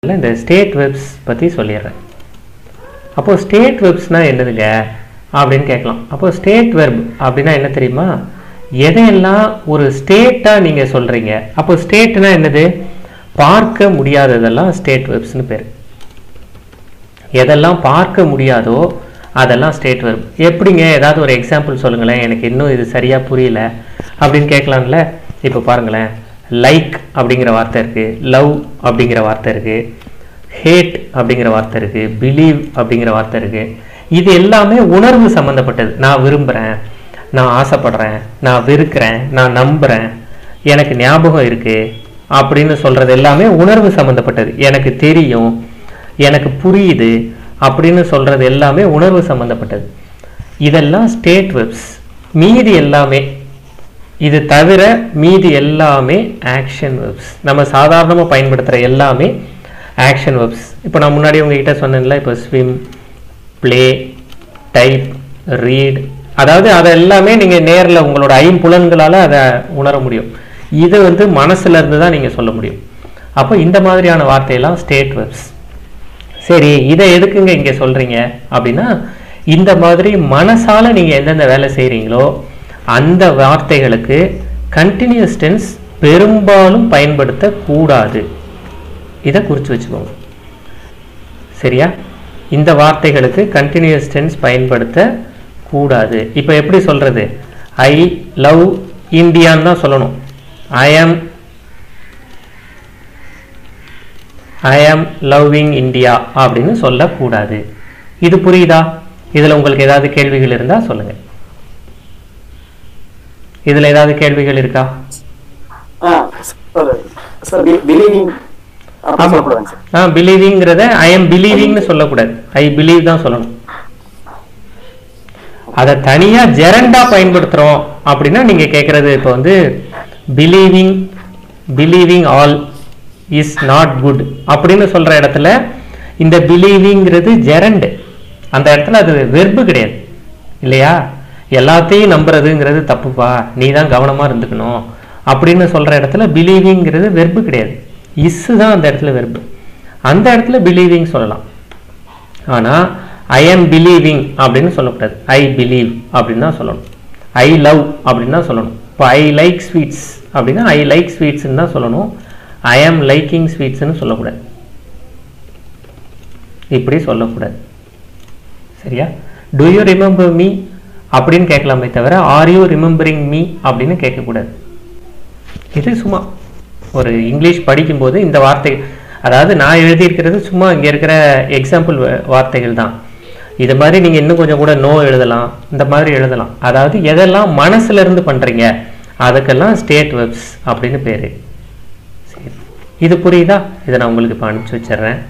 வீடியோவில் இந்த state webs பற்றி சொல்லிடுறேன் அப்போ ஸ்டேட் வெப்ஸ்னால் என்னதுங்க அப்படின்னு கேட்கலாம் அப்போ ஸ்டேட் வெர்ப் அப்படின்னா என்ன தெரியுமா எதையெல்லாம் ஒரு ஸ்டேட்டாக நீங்கள் சொல்கிறீங்க அப்போ ஸ்டேட்னா என்னது பார்க்க முடியாததெல்லாம் ஸ்டேட் வெப்ஸ்னு பேர் எதெல்லாம் பார்க்க முடியாதோ அதெல்லாம் ஸ்டேட் வெர்ப் எப்படிங்க ஏதாவது ஒரு எக்ஸாம்பிள் சொல்லுங்களேன் எனக்கு இன்னும் இது சரியாக புரியல அப்படின்னு கேட்கலாம்ல இப்போ பாருங்களேன் லைக் அப்படிங்கிற வார்த்தை இருக்குது லவ் அப்படிங்கிற வார்த்தை இருக்குது ஹேட் அப்படிங்கிற வார்த்தை இருக்குது பிலீவ் அப்படிங்கிற வார்த்தை இருக்குது இது எல்லாமே உணர்வு சம்மந்தப்பட்டது நான் விரும்புகிறேன் நான் ஆசைப்படுறேன் நான் வெறுக்கிறேன் நான் நம்புகிறேன் எனக்கு ஞாபகம் இருக்குது அப்படின்னு சொல்கிறது எல்லாமே உணர்வு சம்மந்தப்பட்டது எனக்கு தெரியும் எனக்கு புரியுது அப்படின்னு சொல்கிறது எல்லாமே உணர்வு சம்மந்தப்பட்டது இதெல்லாம் ஸ்டேட் வெப்ஸ் மீதி எல்லாமே இது தவிர மீதி எல்லாமே ஆக்ஷன் வெப்ஸ் நம்ம சாதாரணமாக பயன்படுத்துகிற எல்லாமே ஆக்ஷன் வெப்ஸ் இப்போ நான் முன்னாடி உங்ககிட்ட சொன்னேன்ல இப்போ ஸ்விம் ப்ளே டைப் ரீட் அதாவது அதை எல்லாமே நீங்கள் நேரில் உங்களோட ஐம்புலன்களால் அதை உணர முடியும் இது வந்து மனசுல இருந்து தான் நீங்கள் சொல்ல முடியும் அப்போ இந்த மாதிரியான வார்த்தையெல்லாம் ஸ்டேட் வெப்ஸ் சரி இதை எதுக்குங்க இங்கே சொல்கிறீங்க அப்படின்னா இந்த மாதிரி மனசால நீங்கள் எந்தெந்த வேலை செய்கிறீங்களோ அந்த வார்த்தைகளுக்கு கண்டினியூஸ் டென்ஸ் பெரும்பாலும் பயன்படுத்தக்கூடாது இதை குறித்து வச்சுக்கோங்க சரியா இந்த வார்த்தைகளுக்கு கண்டினியூஸ் டென்ஸ் பயன்படுத்த கூடாது இப்போ எப்படி சொல்றது ஐ லவ் இந்தியான்னு தான் சொல்லணும் ஐ ஆம் ஐ ஆம் லவ்விங் இந்தியா அப்படின்னு சொல்லக்கூடாது இது புரியுதா இதில் உங்களுக்கு ஏதாவது கேள்விகள் இருந்தால் சொல்லுங்க இதில் ஏதாவது கேள்விகள் இருக்கா ஆ சார் சார் பிலீவிங் அப்படி ஆமா. சொல்லக்கூடாதுங்க சார் ஆ பிலீவிங்கிறத ஐ எம் பிலீவிங்னு சொல்லக்கூடாது ஐ பிலீவ் தான் சொல்லணும் அதை தனியா ஜெரண்டா பயன்படுத்துறோம் அப்படின்னா நீங்க கேட்கறது இப்போ வந்து believing believing all is not good அப்படின்னு சொல்ற இடத்துல இந்த பிலீவிங்கிறது ஜெரண்டு அந்த இடத்துல அது வெர்பு கிடையாது இல்லையா எல்லாத்தையும் நம்புறதுங்கிறது தப்புப்பா நீ தான் கவனமா இருந்துக்கணும் அப்படின்னு சொல்ற இடத்துல பிலீவிங்கிறது வெர்பு கிடையாது இஸ் தான் அந்த இடத்துல வெர்பு அந்த இடத்துல பிலீவிங் சொல்லலாம் ஆனா ஐ am பிலீவிங் அப்படின்னு சொல்லக்கூடாது ஐ பிலீவ் அப்படின்னு தான் சொல்லணும் ஐ லவ் அப்படின்னு தான் சொல்லணும் இப்போ ஐ லைக் ஸ்வீட்ஸ் அப்படின்னா ஐ லைக் ஸ்வீட்ஸ்ன்னு தான் சொல்லணும் ஐ am லைக்கிங் ஸ்வீட்ஸ்னு சொல்லக்கூடாது இப்படி சொல்லக்கூடாது சரியா டு யூ ரிமெம்பர் மீ அப்படின்னு கேட்கலாமே தவிர ஆர் யூ ரிமெம்பரிங் மீ அப்படின்னு கேட்கக்கூடாது இது சும்மா ஒரு இங்கிலீஷ் படிக்கும்போது இந்த வார்த்தை அதாவது நான் எழுதியிருக்கிறது சும்மா இங்கே இருக்கிற எக்ஸாம்பிள் வார்த்தைகள் தான் இது மாதிரி நீங்கள் இன்னும் கொஞ்சம் கூட நோ எழுதலாம் இந்த மாதிரி எழுதலாம் அதாவது எதெல்லாம் மனசுல இருந்து பண்ணுறீங்க அதுக்கெல்லாம் ஸ்டேட் வெப்ஸ் அப்படின்னு பேர் சரி இது புரியுதா இதை நான் உங்களுக்கு இப்போ அனுப்பிச்சி வச்சிடுறேன்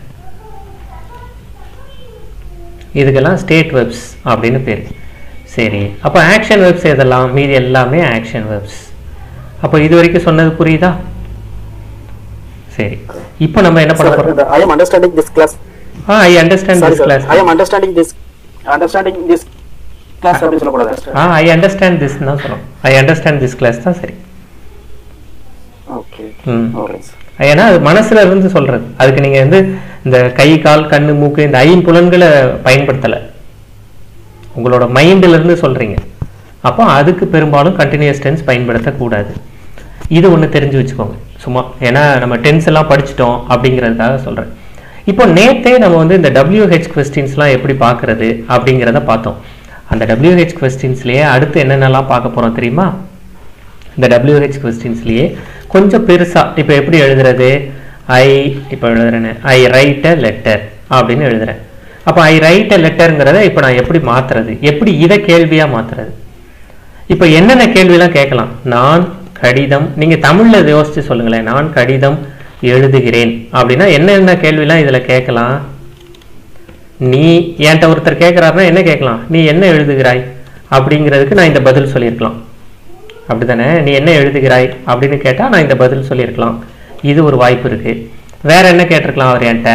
இதுக்கெல்லாம் ஸ்டேட் வெப்ஸ் அப்படின்னு பேர் சரி அப்போ ஆக்ஷன் வெப்ஸ் எதெல்லாம் மீதி எல்லாமே ஆக்ஷன் வெப்ஸ் அப்போ இது வரைக்கும் சொன்னது புரியுதா சரி இப்போ நம்ம என்ன பண்ண போறோம் I am understanding this class ah I understand sorry this sir class I am understanding this understanding this class அப்படின்னு சொல்லக்கூடாது sir ah I understand this தான் சொல்லணும் ஐ அண்டர்ஸ்டாண்ட் திஸ் கிளாஸ் தான் சரி ஓகே ம் ஓகே சார் ஏன்னா அது மனசுல இருந்து சொல்றது அதுக்கு நீங்க வந்து இந்த கை கால் கண்ணு மூக்கு இந்த ஐம்புலன்களை பயன்படுத்தல உங்களோட மைண்ட்ல இருந்து சொல்றீங்க அப்போ அதுக்கு பெரும்பாலும் கண்டினியூஸ் டென்ஸ் பயன்படுத்தக்கூடாது இது ஒன்று தெரிஞ்சு வச்சுக்கோங்க சும்மா ஏன்னா நம்ம டென்ஸ் எல்லாம் படிச்சிட்டோம் அப்படிங்கிறதுக்காக சொல்றேன் இப்போ நேத்தே நம்ம வந்து இந்த WH கொஸ்டின்ஸ்லாம் எப்படி பார்க்கறது அப்படிங்கிறத பார்த்தோம் அந்த WH கொஸ்டின்ஸ்லயே அடுத்து என்னென்னலாம் பார்க்க போறோம் தெரியுமா இந்த WH கொஸ்டின்ஸ்லயே கொஞ்சம் பெருசா இப்போ எப்படி எழுதுறது ஐ இப்போ எழுதுறேன்னு ஐ ரைட் அ லெட்டர் அப்படின்னு எழுதுறேன் அப்போ ஐ ரைட் அ லெட்டருங்கிறத இப்போ நான் எப்படி மாத்துறது எப்படி இதை கேள்வியா மாத்துறது இப்போ என்னென்ன கேள்விலாம் கேட்கலாம் நான் கடிதம் நீங்க தமிழ்ல இதை யோசிச்சு சொல்லுங்களேன் நான் கடிதம் எழுதுகிறேன் அப்படின்னா என்னென்ன கேள்விலாம் இதுல கேட்கலாம் நீ என்கிட்ட ஒருத்தர் கேட்குறாருன்னா என்ன கேட்கலாம் நீ என்ன எழுதுகிறாய் அப்படிங்கிறதுக்கு நான் இந்த பதில் சொல்லியிருக்கலாம் அப்படிதானே நீ என்ன எழுதுகிறாய் அப்படின்னு கேட்டா நான் இந்த பதில் சொல்லியிருக்கலாம் இது ஒரு வாய்ப்பு இருக்கு வேற என்ன கேட்டிருக்கலாம் அவர் என்கிட்ட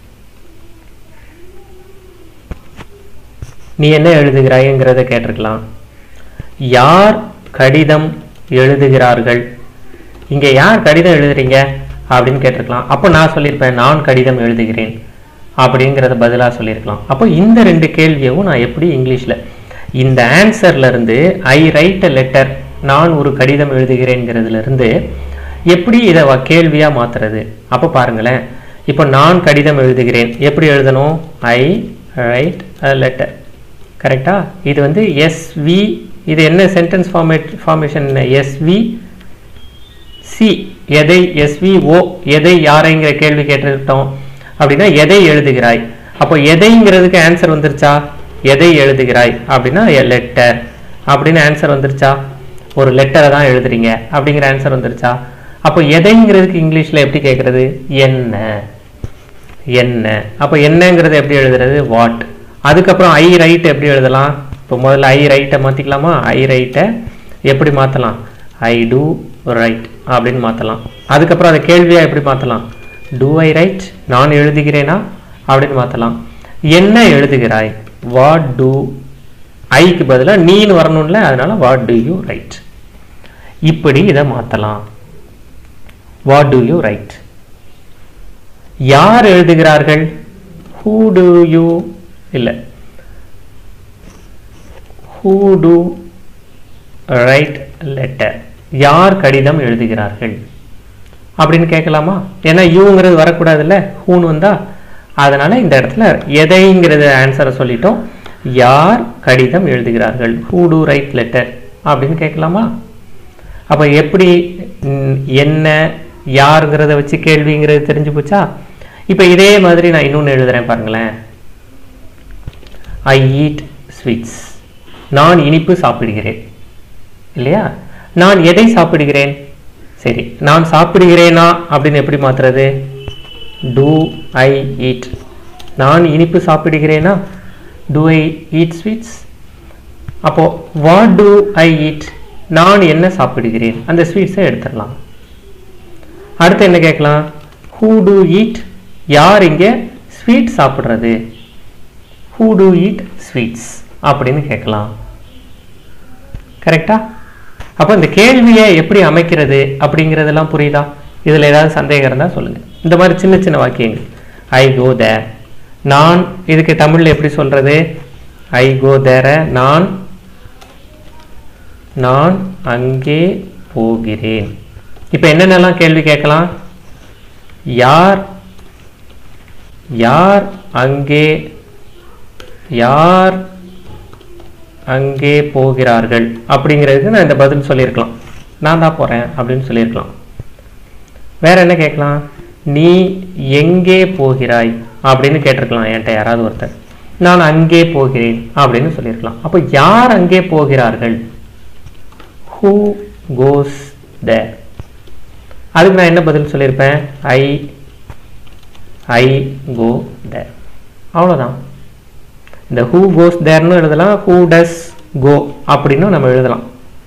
நீ என்ன எழுதுகிறாய்ங்கிறத கேட்டிருக்கலாம் யார் கடிதம் எழுதுகிறார்கள் இங்க யார் கடிதம் எழுதுறீங்க அப்படின்னு கேட்டிருக்கலாம் அப்போ நான் சொல்லியிருப்பேன் நான் கடிதம் எழுதுகிறேன் அப்படிங்கிறத பதிலாக சொல்லியிருக்கலாம் அப்போ இந்த ரெண்டு கேள்வியவும் நான் எப்படி இங்கிலீஷில் இந்த ஆன்சர்ல இருந்து ஐ ரைட் அ லெட்டர் நான் ஒரு கடிதம் எழுதுகிறேங்கிறதுல இருந்து எப்படி இதை வ- கேள்வியா மாத்துறது அப்போ பாருங்களேன் இப்போ நான் கடிதம் எழுதுகிறேன் எப்படி எழுதணும் ஐ ரைட் அ லெட்டர் கரெக்டா இது வந்து எஸ்வி இது என்ன sentence format formation SV C எதை எஸ்விஓ எதை யாரைங்கிற கேள்வி கேட்டிருக்கோம் அப்படின்னா எதை எழுதுகிறாய் அப்போ எதைங்கிறதுக்கு ஆன்சர் வந்துருச்சா எதை எழுதுகிறாய் அப்படின்னா லெட்டர் அப்படின்னு ஆன்சர் வந்துருச்சா ஒரு லெட்டரை தான் எழுதுறீங்க அப்படிங்கிற ஆன்சர் வந்துருச்சா அப்போ எதைங்கிறதுக்கு இங்கிலீஷில் எப்படி கேட்குறது என்ன என்ன அப்போ என்னங்கிறது எப்படி எழுதுறது வாட் அதுக்கப்புறம் ஐ ரைட் எப்படி எழுதலாம் இப்போ முதல்ல ஐ ரைட்டை மாற்றிக்கலாமா ஐ ரைட்டை எப்படி மாற்றலாம் ஐ டூ ரைட் அப்படின்னு மாற்றலாம் அதுக்கப்புறம் அதை கேள்வியாக எப்படி மாற்றலாம் டூ ஐ ரைட் நான் எழுதுகிறேனா அப்படின்னு மாற்றலாம் என்ன எழுதுகிறாய் வாட் டூ ஐக்கு பதிலாக நீன்னு வரணும்ல அதனால வாட் டு யூ ரைட் இப்படி இதை மாற்றலாம் வாட் டு யூ ரைட் யார் எழுதுகிறார்கள் ஹூ டு யூ இல்லை ஹூ டு ரைட் லெட்டர் யார் கடிதம் எழுதுகிறார்கள் அப்படின்னு கேட்கலாமா ஏன்னா யூங்கிறது வரக்கூடாதுல்ல ஹூன்னு வந்தா அதனால இந்த இடத்துல எதைங்கிறது ஆன்சரை சொல்லிட்டோம் யார் கடிதம் எழுதுகிறார்கள் ஹூ டு ரைட் லெட்டர் அப்படின்னு கேட்கலாமா அப்போ எப்படி ம், என்ன யாருங்கிறத வச்சு கேள்விங்கிறது தெரிஞ்சு போச்சா இப்போ இதே மாதிரி நான் இன்னொன்று எழுதுறேன் பாருங்களேன் ஐ ஈட் ஸ்வீட்ஸ் நான் இனிப்பு சாப்பிடுகிறேன் இல்லையா நான் எதை சாப்பிடுகிறேன் சரி நான் சாப்பிடுகிறேனா அப்படின்னு எப்படி மாத்துறது டூ ஐ ஈட் நான் இனிப்பு சாப்பிடுகிறேனா டூ ஐ ஈட் ஸ்வீட்ஸ் அப்போ வாட் டு ஐ ஈட் நான் என்ன சாப்பிடுகிறேன் அந்த ஸ்வீட்ஸை எடுத்துடலாம் அடுத்து என்ன கேட்கலாம் ஹூ டு ஈட் யார் இங்கே ஸ்வீட் சாப்பிட்றது ஹூ டு ஈட் ஸ்வீட்ஸ் அப்படின்னு கேட்கலாம் கரெக்டா அப்போ இந்த கேள்வியை எப்படி அமைக்கிறது அப்படிங்கிறதெல்லாம் புரியுதா இதில் ஏதாவது சந்தேகம் இருந்தால் சொல்லுங்கள் இந்த மாதிரி சின்ன சின்ன வாக்கியங்கள் ஐ கோ தேர் நான் இதுக்கு தமிழில் எப்படி சொல்கிறது ஐ கோ தேர நான் நான் அங்கே போகிறேன் இப்போ என்னென்னலாம் கேள்வி கேட்கலாம் யார் யார் அங்கே யார் அங்கே போகிறார்கள் அப்படிங்கிறதுக்கு நான் இந்த பதில் சொல்லியிருக்கலாம் நான் தான் போகிறேன் அப்படின்னு சொல்லியிருக்கலாம் வேற என்ன கேட்கலாம் நீ எங்கே போகிறாய் அப்படின்னு கேட்டிருக்கலாம் என்கிட்ட யாராவது ஒருத்தர் நான் அங்கே போகிறேன் அப்படின்னு சொல்லியிருக்கலாம் அப்போ யார் அங்கே போகிறார்கள் ஹூ கோஸ் தேர் அதுக்கு நான் என்ன பதில் சொல்லியிருப்பேன் ஐ ஐ கோ தேர் அவ்வளோதான் இந்த ஹூ கோஸ் தேர்னு எழுதலாம் ஹூ டஸ் கோ அப்படின்னு நம்ம எழுதலாம்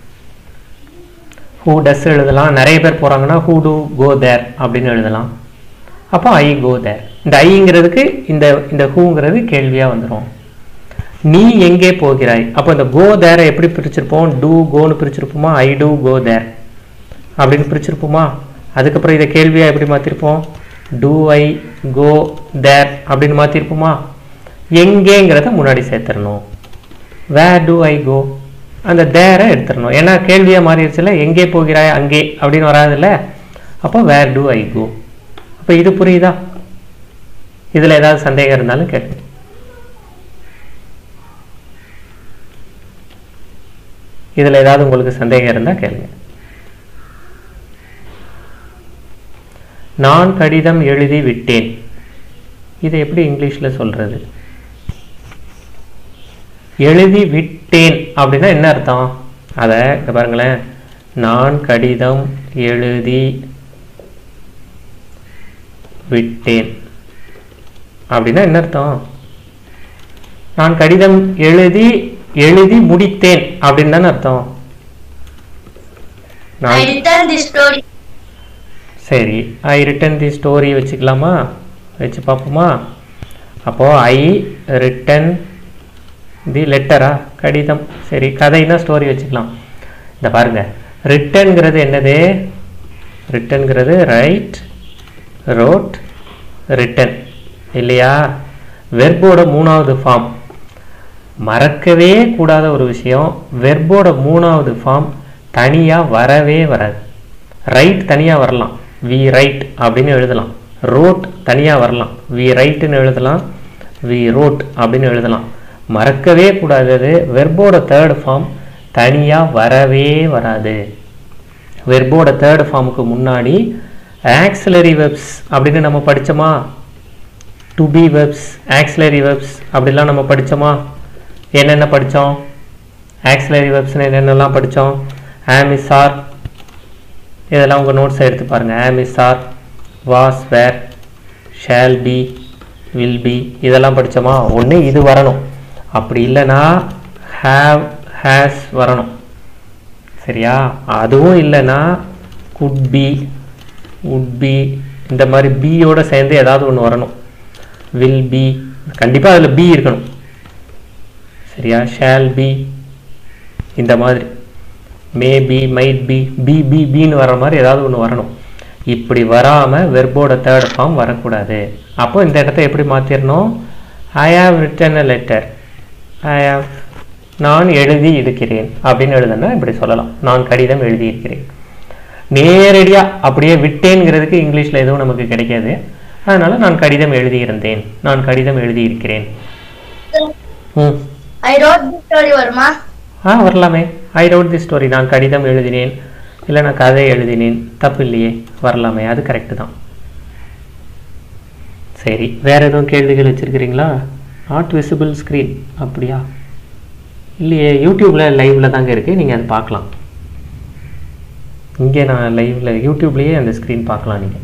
ஹூ டஸ் எழுதலாம் நிறைய பேர் போகிறாங்கன்னா ஹூ டு கோ தேர் அப்படின்னு எழுதலாம் அப்போ ஐ கோ தேர் இந்த ஐங்கிறதுக்கு இந்த இந்த ஹூங்கிறது கேள்வியாக வந்துடும் நீ எங்கே போகிறாய் அப்போ இந்த கோ தேரை எப்படி பிரிச்சிருப்போம் டூ கோன்னு பிரிச்சிருப்போமா ஐ டூ கோ தேர் அப்படின்னு பிரிச்சிருப்போமா அதுக்கப்புறம் இதை கேள்வியாக எப்படி மாற்றிருப்போம் டூ ஐ கோ தேர் அப்படின்னு மாற்றிருப்போமா எங்கேங்கிறத முன்னாடி சேர்த்துடணும் வேர் டு ஐ கோ அந்த தேரை எடுத்துடணும் ஏன்னா கேள்வியாக மாறிடுச்சுல எங்கே போகிறாய் அங்கே அப்படின்னு வராதுல்ல அப்போ வேர் டு ஐ கோ அப்போ இது புரியுதா இதில் ஏதாவது சந்தேகம் இருந்தாலும் கேட்குங்க இதில் ஏதாவது உங்களுக்கு சந்தேகம் இருந்தால் கேளுங்க நான் கடிதம் எழுதி விட்டேன் இதை எப்படி இங்கிலீஷில் சொல்றது எழுதி விட்டேன் அப்படின்னா என்ன அர்த்தம் அதை இங்க பாருங்களேன் நான் கடிதம் எழுதி விட்டேன் அப்படின்னா என்ன அர்த்தம் நான் கடிதம் எழுதி எழுதி முடித்தேன் அப்படின்னு தானே அர்த்தம் I நான் returned the story. சரி ஐ ரிட்டன் தி ஸ்டோரி வச்சுக்கலாமா வச்சு பார்ப்போமா அப்போ ஐ ரிட்டன் தி லெட்டரா கடிதம் சரி கதைனா ஸ்டோரி வச்சுக்கலாம் இந்த பாருங்க ரிட்டன்ங்கிறது என்னது ரிட்டன்ங்கிறது ரைட் ரோட் ரிட்டன் இல்லையா வெர்போட மூணாவது ஃபார்ம் மறக்கவே கூடாத ஒரு விஷயம் வெர்போட மூணாவது ஃபார்ம் தனியாக வரவே வராது ரைட் தனியாக வரலாம் வி ரைட் அப்படின்னு எழுதலாம் ரோட் தனியாக வரலாம் வி ரைட்டுன்னு எழுதலாம் வி ரோட் அப்படின்னு எழுதலாம் மறக்கவே கூடாதது வெர்போட தேர்ட் ஃபார்ம் தனியாக வரவே வராது வெர்போட தேர்ட் ஃபார்முக்கு முன்னாடி ஆக்சிலரி வெப்ஸ் அப்படின்னு நம்ம படிச்சோமா to be verbs auxiliary verbs அப்படிலாம் நம்ம படிச்சோமா என்னென்ன படித்தோம் ஆக்சிலரி வெப்ஸ்னு என்னென்னலாம் படித்தோம் ஆமிசார் இதெல்லாம் உங்கள் நோட்ஸை எடுத்து பாருங்கள் am is are was were shall be will be இதெல்லாம் படிச்சோமா ஒன்று இது வரணும் அப்படி இல்லைன்னா ஹேவ் ஹேஸ் வரணும் சரியா அதுவும் இல்லைன்னா குட் பி உட் பி இந்த மாதிரி பியோட சேர்ந்து ஏதாவது ஒன்று வரணும் வில் பி கண்டிப்பாக அதில் பி இருக்கணும் சரியா ஷேல் பி இந்த மாதிரி may be might be be be பின்னு வர மாதிரி ஏதாவது ஒன்று வரணும் இப்படி வராமல் வெர்போட தேர்ட் ஃபார்ம் வரக்கூடாது அப்போ இந்த இடத்த எப்படி மாற்றிடணும் I have written a letter I have நான் எழுதி இருக்கிறேன் அப்படின்னு எழுதுனா இப்படி சொல்லலாம் நான் கடிதம் எழுதி இருக்கிறேன் நேரடியாக அப்படியே விட்டேங்கிறதுக்கு இங்கிலீஷில் எதுவும் நமக்கு கிடைக்காது அதனால நான் கடிதம் எழுதியிருந்தேன் நான் கடிதம் எழுதியிருக்கிறேன் ம் ஐ ரோட் தி ஸ்டோரி வருமா ஆ வரலாமே ஐ ரோட் தி ஸ்டோரி நான் கடிதம் எழுதினேன் இல்லை நான் கதை எழுதினேன் தப்பு இல்லையே வரலாமே அது கரெக்டு தான் சரி வேற எதுவும் கேள்விகள் வச்சிருக்கிறீங்களா நாட் விசிபிள் ஸ்க்ரீன் அப்படியா இல்லையே யூடியூப்பில் லைவில் தாங்க இருக்குது நீங்கள் அதை பார்க்கலாம் இங்கே நான் லைவில் யூடியூப்லேயே அந்த ஸ்க்ரீன் பார்க்கலாம் நீங்கள்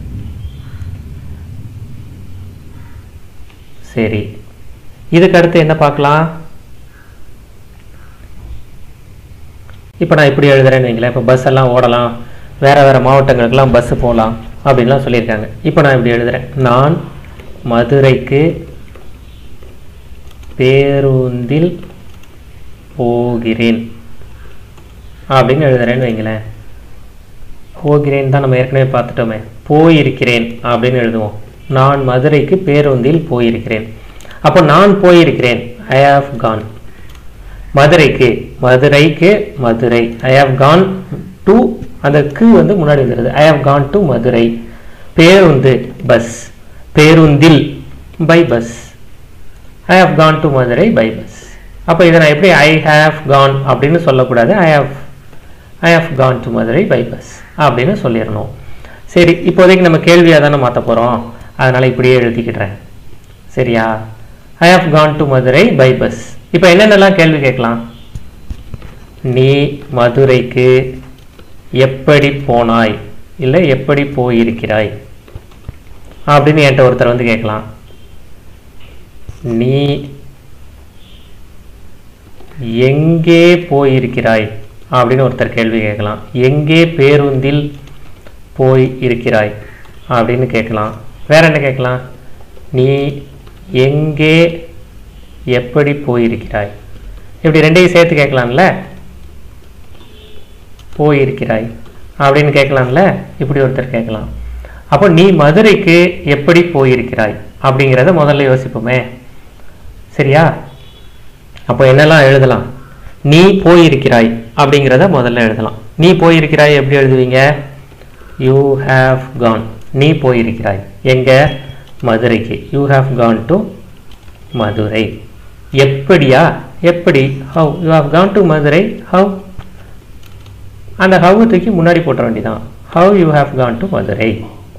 சரி இதுக்கு அடுத்து என்ன பார்க்கலாம் இப்போ நான் இப்படி எழுதுறேன்னு வைங்களேன் இப்போ பஸ் எல்லாம் ஓடலாம் வேறு வேறு மாவட்டங்களுக்கெல்லாம் பஸ்ஸு போகலாம் அப்படின்லாம் சொல்லியிருக்காங்க இப்போ நான் இப்படி எழுதுறேன் நான் மதுரைக்கு பேருந்தில் போகிறேன் அப்படின்னு எழுதுறேன்னு வைங்களேன் போகிறேன் தான் நம்ம ஏற்கனவே பார்த்துட்டோமே போயிருக்கிறேன் அப்படின்னு எழுதுவோம் நான் மதுரைக்கு பேருந்தில் போயிருக்கிறேன் அப்போ நான் போயிருக்கிறேன் ஐ ஹாவ் கான் மதுரைக்கு மதுரைக்கு Madurai I have gone to அந்த கு வந்து முன்னாடி வந்துடுது I have gone to Madurai பேருந்து பஸ் பேருந்தில் by bus I have gone to Madurai by bus அப்போ இதை நான் எப்படி ஐ ஹாவ் கான் அப்படின்னு சொல்லக்கூடாது I have I have gone to Madurai by bus அப்படின்னு சொல்லிடணும் சரி இப்போதைக்கு நம்ம கேள்வியாக தானே மாற்ற போகிறோம் அதனால் இப்படியே எழுதிக்கிடுறேன் சரியா I have gone to Madurai by bus இப்போ என்னென்னலாம் கேள்வி கேட்கலாம் நீ மதுரைக்கு எப்படி போனாய் இல்லை எப்படி போயிருக்கிறாய் அப்படின்னு என்கிட்ட ஒருத்தர் வந்து கேட்கலாம் நீ எங்கே போயிருக்கிறாய் அப்படின்னு ஒருத்தர் கேள்வி கேட்கலாம் எங்கே பேருந்தில் போய் இருக்கிறாய் அப்படின்னு கேட்கலாம் வேற என்ன கேட்கலாம் நீ எங்கே எப்படி போயிருக்கிறாய் இப்படி ரெண்டையும் சேர்த்து கேட்கலாம்ல போயிருக்கிறாய் அப்படின்னு கேட்கலாம்ல இப்படி ஒருத்தர் கேட்கலாம் அப்போ நீ மதுரைக்கு எப்படி போயிருக்கிறாய் அப்படிங்கிறத முதல்ல யோசிப்போமே சரியா அப்போ என்னெல்லாம் எழுதலாம் நீ போயிருக்கிறாய் அப்படிங்கிறத முதல்ல எழுதலாம் நீ போயிருக்கிறாய் எப்படி எழுதுவீங்க யூ ஹாவ் கான் நீ போயிருக்கிறாய் எங்க மதுரைக்கு you have gone to Madurai எப்படியா எப்படி how you have gone to Madurai how அந்த ஹவ் தூக்கி முன்னாடி போட்ட வேண்டியதான் how you have gone to Madurai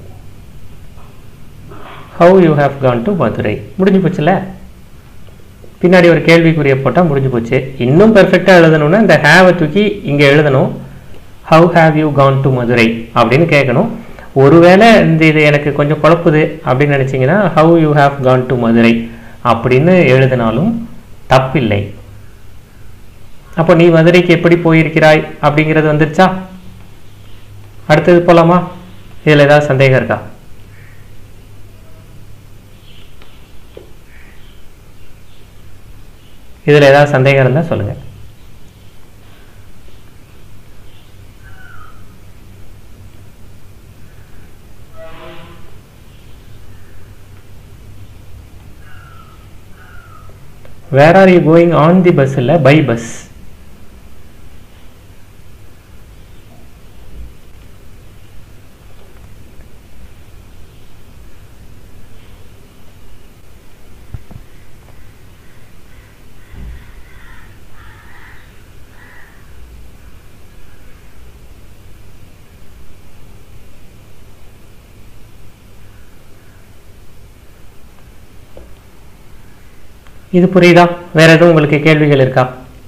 how you have gone to Madurai முடிஞ்சு போச்சுல பின்னாடி ஒரு கேள்விக்குரிய போட்டால் முடிஞ்சு போச்சு இன்னும் பெர்ஃபெக்டாக எழுதணும்னா இந்த ஹேவை தூக்கி இங்கே எழுதணும் how have you Khan to Madurai அப்படின்னு கேட்கணும் ஒருவேளை இந்த இது எனக்கு கொஞ்சம் குழப்புது அப்படின்னு நினச்சிங்கன்னா how you have gone to Madurai அப்படின்னு எழுதினாலும் தப்பில்லை அப்போ நீ மதுரைக்கு எப்படி போயிருக்கிறாய் அப்படிங்கிறது வந்துருச்சா அடுத்தது போலாமா இதில் ஏதாவது சந்தேகம் இருக்கா இதில் ஏதாவது சந்தேகம் இருந்தால் சொல்லுங்கள் where are you going on the bus இல்லை பை பஸ் இது புரியுதா வேற எதுவும் உங்களுக்கு கேள்விகள் இருக்கா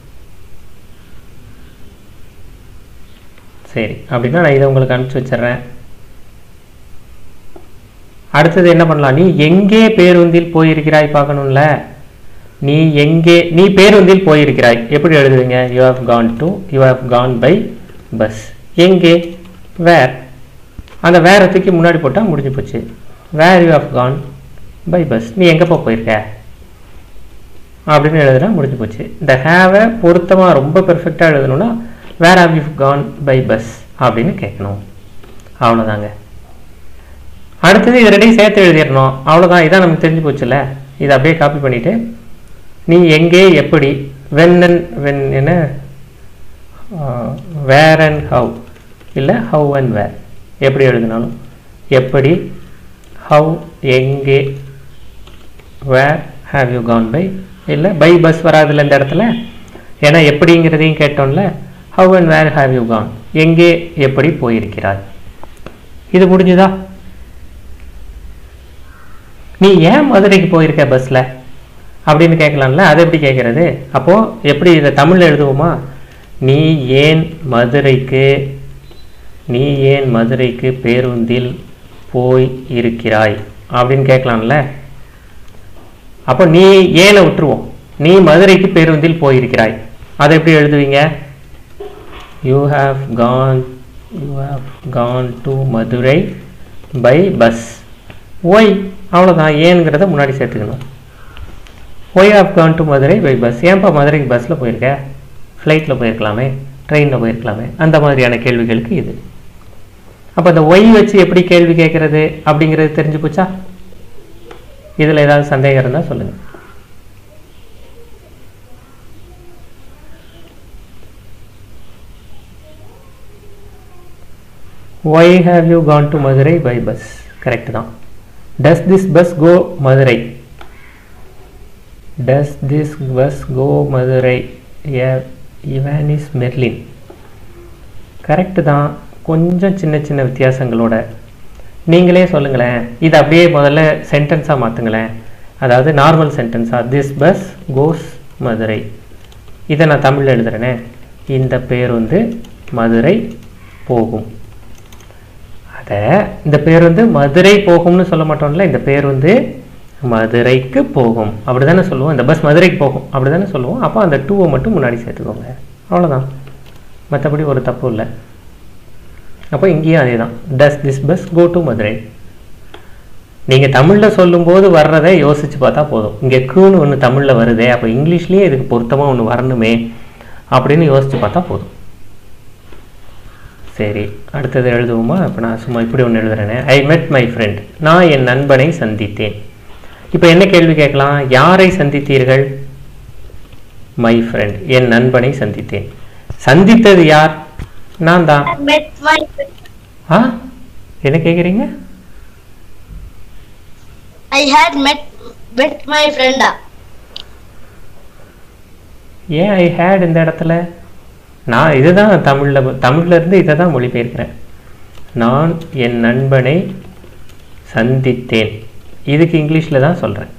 சரி அப்படின்னா நான் இதை உங்களுக்கு அனுப்பிச்சு வச்சிடுறேன் அடுத்தது என்ன பண்ணலாம் நீ எங்கே பேருந்தில் போயிருக்கிறாய் பார்க்கணும்ல நீ எங்கே நீ பேருந்தில் போயிருக்கிறாய் எப்படி எழுதுவீங்க you have gone to you have gone by bus எங்கே வேர் அந்த வேற தூக்கி முன்னாடி போட்டால் முடிஞ்சு போச்சு where you have gone by bus நீ எங்கேப்பா போயிருக்க அப்படின்னு எழுதுனா முடிஞ்சு போச்சு இந்த ஹேவை பொருத்தமாக ரொம்ப பெர்ஃபெக்டாக எழுதணும்னா where have you gone by bus அப்படின்னு கேட்கணும் அவ்வளோதாங்க அடுத்தது இது ரெண்டையும் சேர்த்து எழுதிடணும் அவ்வளோதான் இதான் நமக்கு தெரிஞ்சு போச்சுல்ல இதை அப்படியே காப்பி பண்ணிவிட்டு நீ எங்கே எப்படி வென் அண்ட் வென் என்ன வேர் அண்ட் ஹவ் இல்லை ஹவ் அண்ட் வேர் எப்படி எழுதினாலும் எப்படி ஹவ் எங்கே where have you gone by இல்லை பை பஸ் வராதுல்ல இந்த இடத்துல ஏன்னா எப்படிங்கிறதையும் கேட்டோம்ல how and where have you gone எங்கே எப்படி போயிருக்கிறாய் இது முடிஞ்சுதா நீ ஏன் மதுரைக்கு போயிருக்க பஸ்ல அப்படின்னு கேட்கலாம்ல அதை எப்படி கேட்கறது அப்போ எப்படி இதை தமிழ்ல எழுதுவோமா நீ ஏன் மதுரைக்கு நீ ஏன் மதுரைக்கு பேருந்தில் போய் இருக்கிறாய் அப்படின்னு கேட்கலாம்ல அப்போ நீ ஏனை விட்டுருவோம் நீ மதுரைக்கு பேருந்தில் போயிருக்கிறாய் அதை எப்படி எழுதுவீங்க you have gone you have gone to Madurai by bus why அவ்வளோதான் ஏங்கிறத முன்னாடி சேர்த்துக்கணும் why have gone to Madurai by bus ஏன்பா மதுரைக்கு பஸ்ஸில் போயிருக்க ஃப்ளைட்டில் போயிருக்கலாமே ட்ரெயினில் போயிருக்கலாமே அந்த மாதிரியான கேள்விகளுக்கு இது அப்போ இந்த ஒய் வச்சு எப்படி கேள்வி கேட்குறது அப்படிங்கிறது தெரிஞ்சு போச்சா இதில் ஏதாவது சந்தேகம் இருந்தால் சொல்லுங்கள் why have you Khan to Madurai by bus correct தான் does this bus go Madurai does this bus go Madurai இவன் இஸ் மெர்லின் கரெக்டு தான் கொஞ்சம் சின்ன சின்ன வித்தியாசங்களோட நீங்களே சொல்லுங்களேன் இது அப்படியே முதல்ல சென்டென்ஸாக மாற்றுங்களேன் அதாவது நார்மல் சென்டென்ஸாக திஸ் பஸ் கோஸ் மதுரை இதை நான் தமிழில் எழுதுறேனே இந்த பேருந்து மதுரை போகும் அதை இந்த பேருந்து மதுரை போகும்னு சொல்ல மாட்டோம்ல இந்த பேருந்து மதுரைக்கு போகும் அப்படி தானே சொல்லுவோம் இந்த பஸ் மதுரைக்கு போகும் அப்படி தானே சொல்லுவோம் அப்போ அந்த டூவை மட்டும் முன்னாடி சேர்த்துக்கோங்க அவ்வளோதான் மற்றபடி ஒரு தப்பு இல்லை அப்போ இங்கேயும் அதே தான் does this bus go to Madurai நீங்கள் தமிழில் சொல்லும்போது வர்றதை யோசித்து பார்த்தா போதும் இங்கே கூன்னு ஒன்று தமிழில் வருதே அப்போ இங்கிலீஷ்லேயே இதுக்கு பொருத்தமாக ஒன்று வரணுமே அப்படின்னு யோசித்து பார்த்தா போதும் சரி அடுத்தது எழுதுவோமா இப்போ நான் சும்மா இப்படி ஒன்று எழுதுறேனே ஐ மெட் மை ஃப்ரெண்ட் நான் என் நண்பனை சந்தித்தேன் இப்போ என்ன கேள்வி கேட்கலாம் யாரை சந்தித்தீர்கள் மை ஃப்ரெண்ட் என் நண்பனை சந்தித்தேன் சந்தித்தது யார் நான் தான் met my ஆ என்ன கேட்குறீங்க I had met met my friend. ஏன் ஐ ஹேட் இந்த இடத்துல நான் இதுதான் தமிழில் தமிழ்ல இருந்து இதை தான் மொழிபெயர்க்கிறேன் நான் என் நண்பனை சந்தித்தேன் இதுக்கு இங்கிலீஷில் தான் சொல்கிறேன்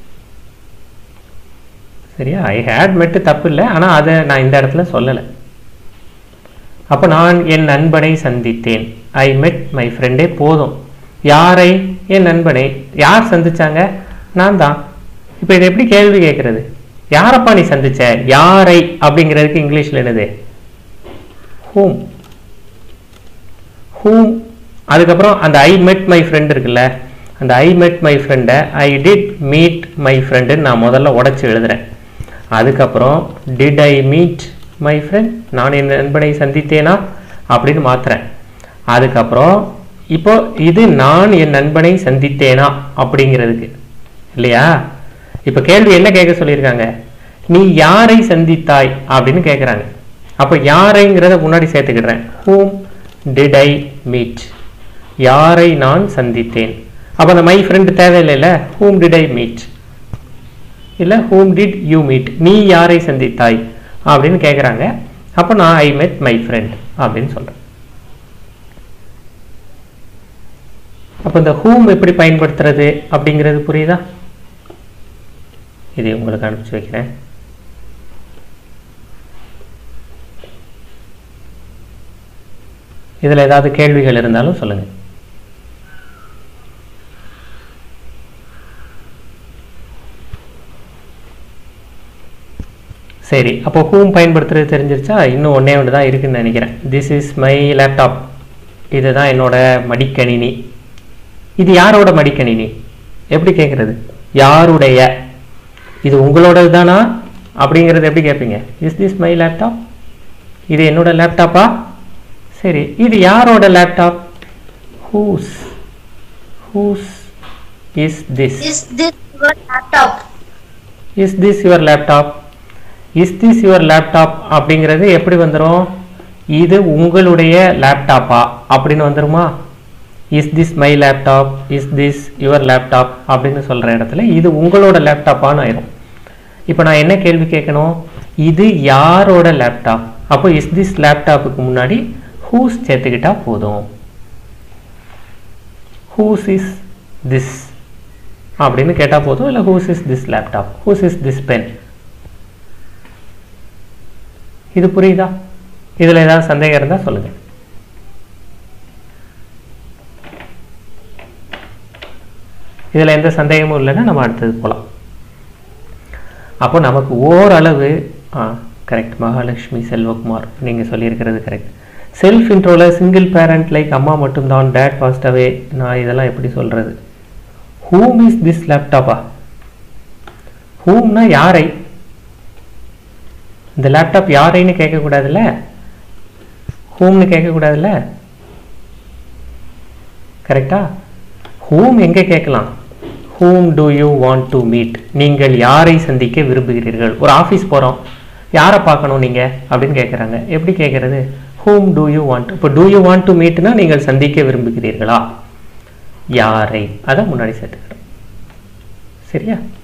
சரியா ஐ ஹேட் மெட்டு தப்பு இல்லை ஆனால் அதை நான் இந்த இடத்துல சொல்லலை அப்போ நான் என் நண்பனை சந்தித்தேன் ஐ மெட் மை ஃப்ரெண்டே போதும் யாரை என் நண்பனை யார் சந்திச்சாங்க நான் தான் இப்போ இதை எப்படி கேள்வி கேட்குறது யாரப்பா நீ சந்திச்ச யாரை அப்படிங்கிறதுக்கு இங்கிலீஷில் என்னது ஹூம் ஹூம் அதுக்கப்புறம் அந்த ஐ மெட் மை ஃப்ரெண்ட் இருக்குல்ல அந்த ஐ மெட் மை ஃப்ரெண்டை ஐ டிட் மீட் மை ஃப்ரெண்டுன்னு நான் முதல்ல உடச்சி எழுதுறேன் அதுக்கப்புறம் did I meet my friend நான் என் நண்பனை சந்தித்தேனா அப்படின்னு மாத்துறேன் அதுக்கப்புறம் இப்போ இது நான் என் நண்பனை சந்தித்தேனா அப்படிங்கிறதுக்கு இல்லையா இப்போ கேள்வி என்ன கேட்க சொல்லியிருக்காங்க நீ யாரை சந்தித்தாய் அப்படின்னு கேட்குறாங்க அப்போ யாரைங்கிறத முன்னாடி சேர்த்துக்கிடுறேன் whom did I meet யாரை நான் சந்தித்தேன் அப்போ அந்த மை ஃப்ரெண்டு தேவையில்லைல்ல whom did I meet இல்லை whom did you meet நீ யாரை சந்தித்தாய் அப்படின்னு கேட்குறாங்க அப்போ நான் ஐ met மை ஃப்ரெண்ட் அப்படின்னு சொல்கிறேன் அப்போ இந்த whom எப்படி பயன்படுத்துறது அப்படிங்கிறது புரியுதா இதை உங்களுக்கு அனுப்பிச்சு வைக்கிறேன் இதில் ஏதாவது கேள்விகள் இருந்தாலும் சொல்லுங்கள் சரி அப்போ ஹூம் பயன்படுத்துறது தெரிஞ்சிருச்சா இன்னும் ஒன்றே ஒன்று தான் இருக்குன்னு நினைக்கிறேன் திஸ் இஸ் மை லேப்டாப் இதுதான் என்னோட மடிக்கணினி இது யாரோட மடிக்கணினி எப்படி கேட்குறது யாருடைய இது உங்களோடது தானா அப்படிங்கிறது எப்படி கேட்பீங்க இஸ் திஸ் மை லேப்டாப் இது என்னோட லேப்டாப்பா சரி இது யாரோட laptop whose whose is this Is this your laptop? Is this your laptop is this your laptop அப்படிங்கிறது எப்படி வந்துடும் இது உங்களுடைய லேப்டாப்பா அப்படின்னு வந்துருமா is this my laptop is this your laptop அப்படின்னு சொல்கிற இடத்துல இது உங்களோட லேப்டாப்பான்னு ஆயிரும் இப்போ நான் என்ன கேள்வி கேட்கணும் இது யாரோட லேப்டாப் அப்போ இஸ் திஸ் லேப்டாப்புக்கு முன்னாடி ஹூஸ் சேர்த்துக்கிட்டா போதும் ஹூஸ் இஸ் திஸ் அப்படின்னு கேட்டால் போதும் இல்லை whose is this laptop whose is this pen இது புரியுதா இதில் ஏதாவது சந்தேகம் இருந்தால் சொல்லுங்கள் இதில் எந்த சந்தேகமும் இல்லைன்னா நம்ம அடுத்தது போகலாம் அப்போ நமக்கு ஓரளவு ஆ கரெக்ட் மகாலட்சுமி செல்வகுமார் நீங்கள் சொல்லியிருக்கிறது கரெக்ட் செல்ஃப் இன்ட்ரோவில் சிங்கிள் பேரண்ட் லைக் அம்மா மட்டும்தான் டேட் பாஸ்ட் அவே நான் இதெல்லாம் எப்படி சொல்கிறது ஹூம் இஸ் திஸ் லேப்டாப்பா ஹூம்னா யாரை இந்த லேப்டாப் யாரைன்னு கேட்கக்கூடாதுல்ல ஹூம்னு கேட்கக்கூடாதுல்ல கரெக்டா ஹூம் எங்கே கேட்கலாம் whom do you want to meet நீங்கள் யாரை சந்திக்க விரும்புகிறீர்கள் ஒரு ஆஃபீஸ் போகிறோம் யாரை பார்க்கணும் நீங்கள் அப்படின்னு கேட்குறாங்க எப்படி கேட்குறது ஹூம் டு யூ வாண்ட் இப்போ டு யூ வாண்ட் டு மீட்னா நீங்கள் சந்திக்க விரும்புகிறீர்களா யாரை அதை முன்னாடி சேர்த்துக்கிறோம் சரியா